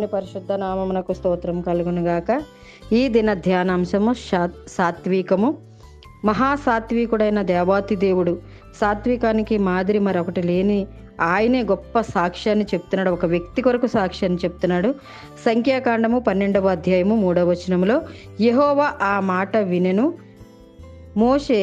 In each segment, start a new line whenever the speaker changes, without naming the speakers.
దేవుని పరిశుద్ధ నామమునకు స్తోత్రం కలుగును గాక ఈ దిన ధ్యానాంశము శా- సాత్వికము మహాసాత్వికుడైన దేవాతి దేవుడు సాత్వికానికి మాదిరి మరొకటి లేని ఆయనే గొప్ప సాక్ష్యాన్ని చెప్తున్నాడు ఒక వ్యక్తి కొరకు సాక్ష్యాన్ని చెప్తున్నాడు సంఖ్యాకాండము పన్నెండవ అధ్యాయము మూడవ వచనములో యెహోవా ఆ మాట వినెను మోషే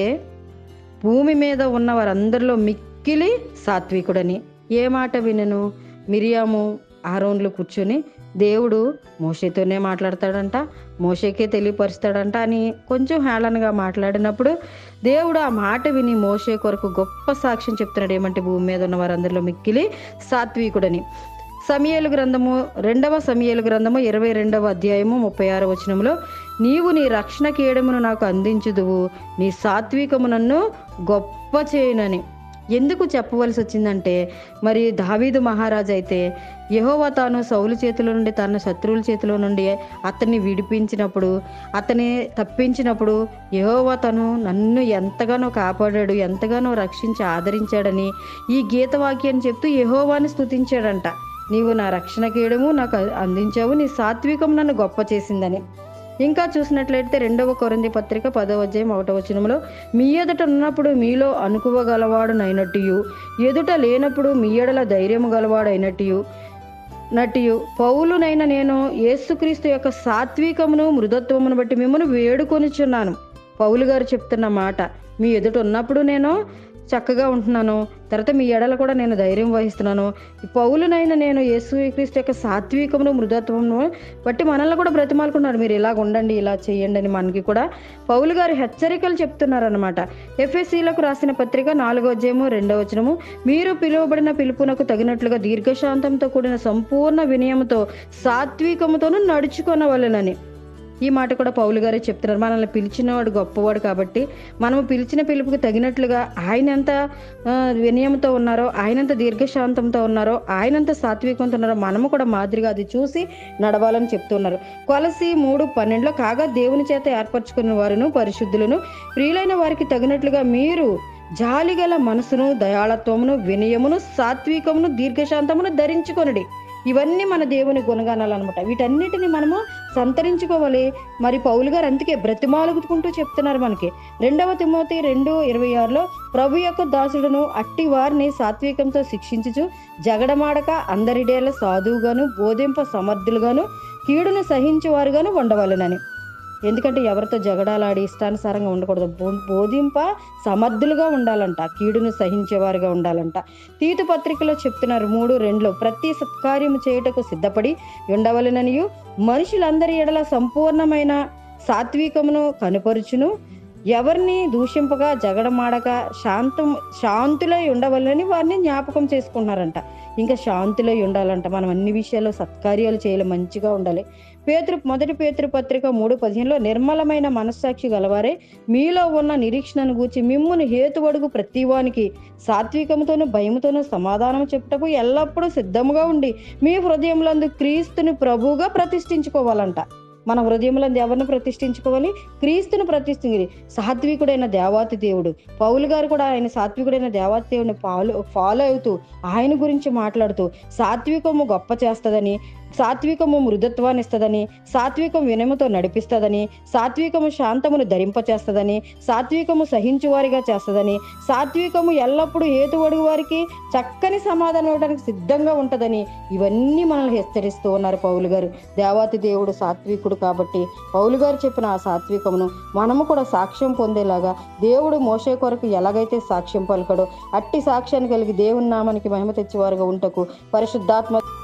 భూమి మీద ఉన్న వారందరిలో మిక్కిలి సాత్వికుడని ఏ మాట వినెను మిరియాము ఆరోన్లు కూర్చొని దేవుడు మోషేతోనే మాట్లాడతాడంట మోషేకే తెలియపరుస్తాడంట అని కొంచెం హేళనగా మాట్లాడినప్పుడు దేవుడు ఆ మాట విని మోషే కొరకు గొప్ప సాక్ష్యం చెప్తున్నాడు ఏమంటే భూమి మీద ఉన్న వారందరిలో మిక్కిలి సాత్వికుడని సమయలు గ్రంథము రెండవ సమయలు గ్రంథము ఇరవై రెండవ అధ్యాయము ముప్పై ఆరో వచనంలో నీవు నీ రక్షణ కీడమును నాకు అందించుదువు నీ సాత్వికము నన్ను గొప్ప చేయనని ఎందుకు చెప్పవలసి వచ్చిందంటే మరి దావీదు మహారాజు అయితే యహోవా తాను సౌలు చేతిలో నుండి తన శత్రువుల చేతిలో నుండి అతన్ని విడిపించినప్పుడు అతని తప్పించినప్పుడు యహోవా తను నన్ను ఎంతగానో కాపాడాడు ఎంతగానో రక్షించి ఆదరించాడని ఈ గీతవాక్యాన్ని చెప్తూ యహోవాని స్తుతించాడంట నీవు నా రక్షణ కీయడము నాకు అందించావు నీ సాత్వికం నన్ను గొప్ప చేసిందని ఇంకా చూసినట్లయితే రెండవ కొరంది పత్రిక పదవ అధ్యాయం ఒకటో వచనంలో మీ ఎదుట ఉన్నప్పుడు మీలో అనుకువగలవాడు నైనట్టు ఎదుట లేనప్పుడు మీ ఎడల ధైర్యము గలవాడు అయినట్టు నటియు పౌలునైన నేను యేసుక్రీస్తు యొక్క సాత్వికమును మృదత్వమును బట్టి మిమ్మల్ని వేడుకొనిచున్నాను పౌలు గారు చెప్తున్న మాట మీ ఎదుట ఉన్నప్పుడు నేను చక్కగా ఉంటున్నాను తర్వాత మీ ఎడల కూడా నేను ధైర్యం వహిస్తున్నాను ఈ పౌలునైనా నేను యేసుక్రీస్తు యొక్క సాత్వికమును మృదత్వమును బట్టి మనల్ని కూడా బ్రతిమాలుకున్నారు మీరు ఇలాగ ఉండండి ఇలా చేయండి అని మనకి కూడా పౌలు గారు హెచ్చరికలు చెప్తున్నారనమాట ఎఫ్ఎస్సీలకు రాసిన పత్రిక నాలుగో అధ్యాయము రెండవ వచనము మీరు పిలువబడిన పిలుపునకు తగినట్లుగా దీర్ఘశాంతంతో కూడిన సంపూర్ణ వినయముతో సాత్వికముతోనూ నడుచుకొనవలెనని ఈ మాట కూడా పౌలు గారే చెప్తున్నారు మనల్ని పిలిచినవాడు గొప్పవాడు కాబట్టి మనము పిలిచిన పిలుపుకి తగినట్లుగా ఆయన ఎంత ఆ, వినయంతో ఉన్నారో ఆయనంత దీర్ఘశాంతంతో ఉన్నారో ఆయనంత సాత్వికంతో ఉన్నారో మనము కూడా మాదిరిగా అది చూసి నడవాలని చెప్తున్నారు కొలసి మూడు పన్నెండులో కాగా దేవుని చేత ఏర్పరచుకున్న వారును పరిశుద్ధులను ప్రియులైన వారికి తగినట్లుగా మీరు జాలిగల మనసును దయాళత్వమును వినయమును సాత్వికమును దీర్ఘశాంతమును ధరించుకొనుడి ఇవన్నీ మన దేవుని గుణగానాలు అనమాట వీటన్నిటిని మనము సంతరించుకోవాలి మరి పౌలు గారు అందుకే బ్రతిమాలుకుంటూ చెప్తున్నారు మనకి రెండవ తిమోతి రెండు ఇరవై ఆరులో ప్రభు యొక్క దాసుడును అట్టి వారిని సాత్వికంతో శిక్షించుచు జగడమాడక అందరిడేల సాధువుగాను బోధింప సమర్థులుగాను కీడును సహించేవారుగాను ఉండవలెనని ఎందుకంటే ఎవరితో జగడాలాడి ఇష్టానుసారంగా ఉండకూడదు బో- బోధింప సమర్థులుగా ఉండాలంట కీడును సహించేవారుగా ఉండాలంట తీతు పత్రికలో చెప్తున్నారు మూడు రెండులో ప్రతి సత్కార్యము చేయుటకు సిద్ధపడి ఉండవలెననియు మనుషులందరి ఎడల సంపూర్ణమైన సాత్వికమును కనుపరుచును ఎవరిని దూషింపగా జగడమాడక శాంతం శాంతులై ఉండవలని వారిని జ్ఞాపకం చేసుకున్నారంట ఇంకా శాంతులై ఉండాలంట మనం అన్ని విషయాల్లో సత్కార్యాలు చేయాలి మంచిగా ఉండాలి పేతృ మొదటి పేతృ పత్రిక మూడు పదిహేనులో నిర్మలమైన మనస్సాక్షి గలవారే మీలో ఉన్న నిరీక్షణను గూర్చి మిమ్మును హేతువడుగు ప్రతివానికి సాత్వికముతోను భయముతోను సమాధానం చెప్పుటకు ఎల్లప్పుడూ సిద్ధముగా ఉండి మీ హృదయములందు క్రీస్తుని ప్రభువుగా ప్రతిష్ఠించుకోవాలంట మన హృదయములందు ఎవరిని ప్రతిష్ఠించుకోవాలి క్రీస్తుని ప్రతిష్ఠించి సాత్వికుడైన దేవాతి దేవుడు పౌలు గారు కూడా ఆయన సాత్వికుడైన దేవాతి దేవుడిని ఫాలో ఫాలో అవుతూ ఆయన గురించి మాట్లాడుతూ సాత్వికము గొప్ప చేస్తుందని సాత్వికము మృదుత్వాన్ని ఇస్తుందని సాత్వికం వినయముతో నడిపిస్తుందని సాత్వికము శాంతమును ధరింపచేస్తుందని సాత్వికము సహించువారిగా చేస్తుందని సాత్వికము ఎల్లప్పుడూ హేతువడుగు వారికి చక్కని సమాధానం ఇవ్వడానికి సిద్ధంగా ఉంటుందని ఇవన్నీ మనల్ని హెచ్చరిస్తూ ఉన్నారు పౌలు గారు దేవాతి దేవుడు సాత్వికుడు కాబట్టి పౌలు గారు చెప్పిన ఆ సాత్వికమును మనము కూడా సాక్ష్యం పొందేలాగా దేవుడు మోసే కొరకు ఎలాగైతే సాక్ష్యం పలకడో అట్టి సాక్ష్యాన్ని కలిగి దేవుని నామానికి మహిమ తెచ్చేవారుగా ఉంటకు పరిశుద్ధాత్మ